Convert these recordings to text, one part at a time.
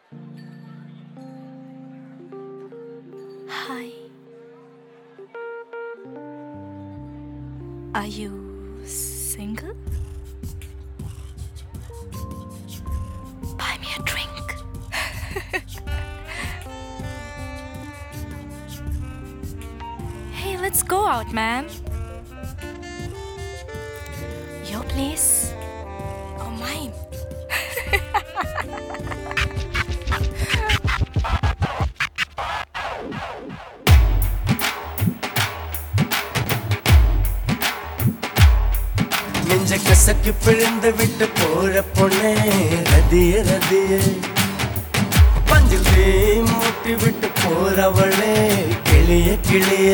Hi. Are you single? Buy me a drink. hey, let's go out, man. Your place or mine? நெஞ்ச கசக்கி பிழிந்து விட்டு போற பொண்ணே ரதிய ரதிய பஞ்சில் தீ மூட்டி விட்டு போறவளே கிளிய கிளிய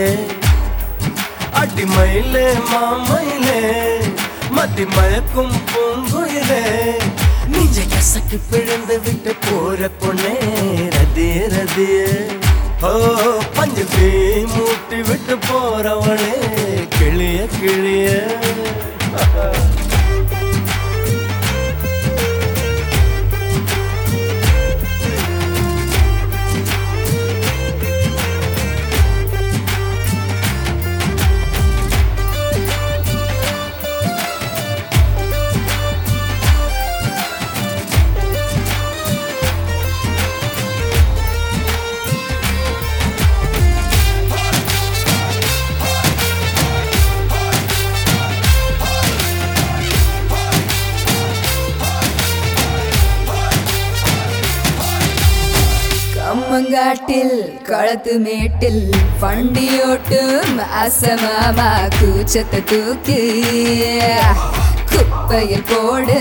அடிமயிலே மாமயிலே மத்தி மயக்கும் பூங்குயிலே நெஞ்ச கசக்கி பிழிந்து விட்டு போற பொண்ணே ரதிய ரதிய ஓ பஞ்சில் தீ மூட்டி விட்டு போறவளே கிளிய கிளிய കമ്മങ്കാട്ടിൽ കളത്ത് മേട്ടിൽ വണ്ടിയോട്ടും അസമാമ കൂച്ചത്തെ തൂക്കി കുപ്പയിൽ പോട്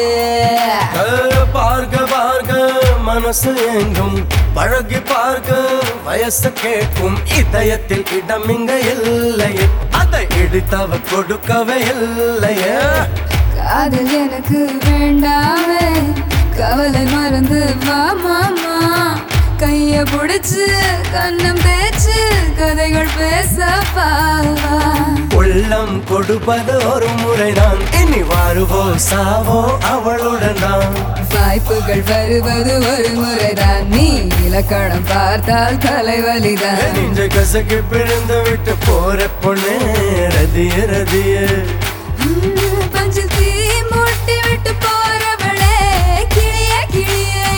பார்க்க பார்க்க மனசு எங்கும் பழகி பார்க்க வயசு கேட்கும் இதயத்தில் இடம் இங்க இல்லையே அதை இடித்தவ கொடுக்கவே இல்லையே காதல் எனக்கு வேண்டாமே கவலை மறந்து வா மாமா கைய புடிச்சு கண்ணம் தேய்ச்சு கதைகள் பேச பாவா உள்ளம் கொடுப்பது ஒரு முறைதான் இனி வாருவோ சாவோ அவளுடன் தான் வாய்ப்புகள் வருவது ஒரு முறைதான் நீ இலக்கணம் பார்த்தால் தலைவலிதான் நெஞ்ச கசக்கி பிழந்து விட்டு போற பொண்ணு ரதிய ரதிய பஞ்சில் தீ மூட்டி விட்டு போறவளே கிளிய கிளியே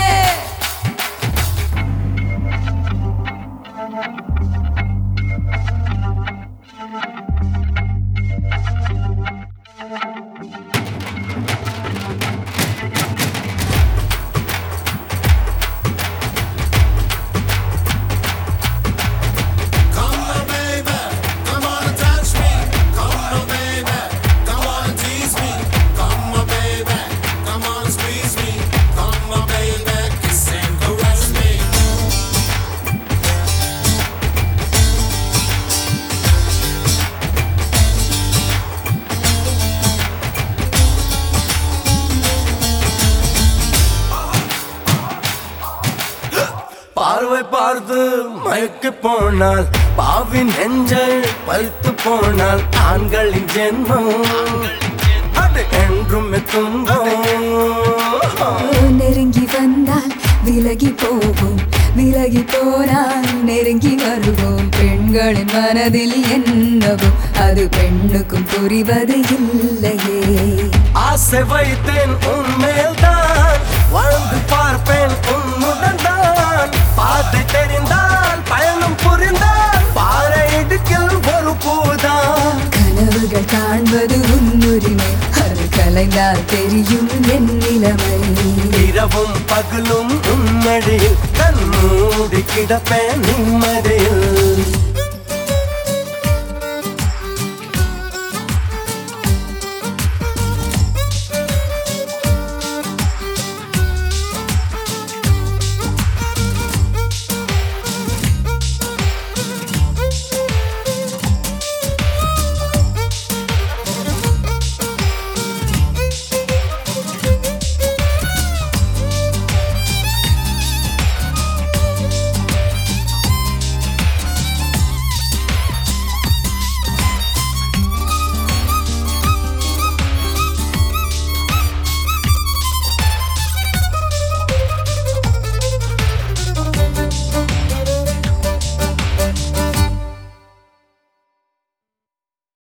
Come on, baby, come on and touch me. Come on, baby, come on and tease me. Come on, baby, come on and squeeze me. Come on, baby, kiss and caress me. பார்வை பார்த்து மயக்கு போனால் பாவின் நெஞ்சல் பழுத்து போனால் ஆண்களின் ஜென்மம் அது என்றும் துன்பம் நெருங்கி வந்தால் விலகி போவோம் விலகி போனால் நெருங்கி வருவோம் பெண்களின் மனதில் என்னவோ அது பெண்ணுக்கும் புரிவது இல்லையே ஆசை வைத்தேன் உன்மேல் தான் வாழ்ந்து பார்ப்பேன் உன்னுடன் தான் பாதை தெரிந்தால் பயணம் புரிந்தால் பாறை இடுக்கில் ஒரு பூதான் கனவுகள் காண்பது உன்னுரிமை அது கலைந்தால் தெரியும் என் நிலைமை இரவும் பகலும் உன்னடியில் கண் மூடி கிடப்பேன் நிம்மதியில்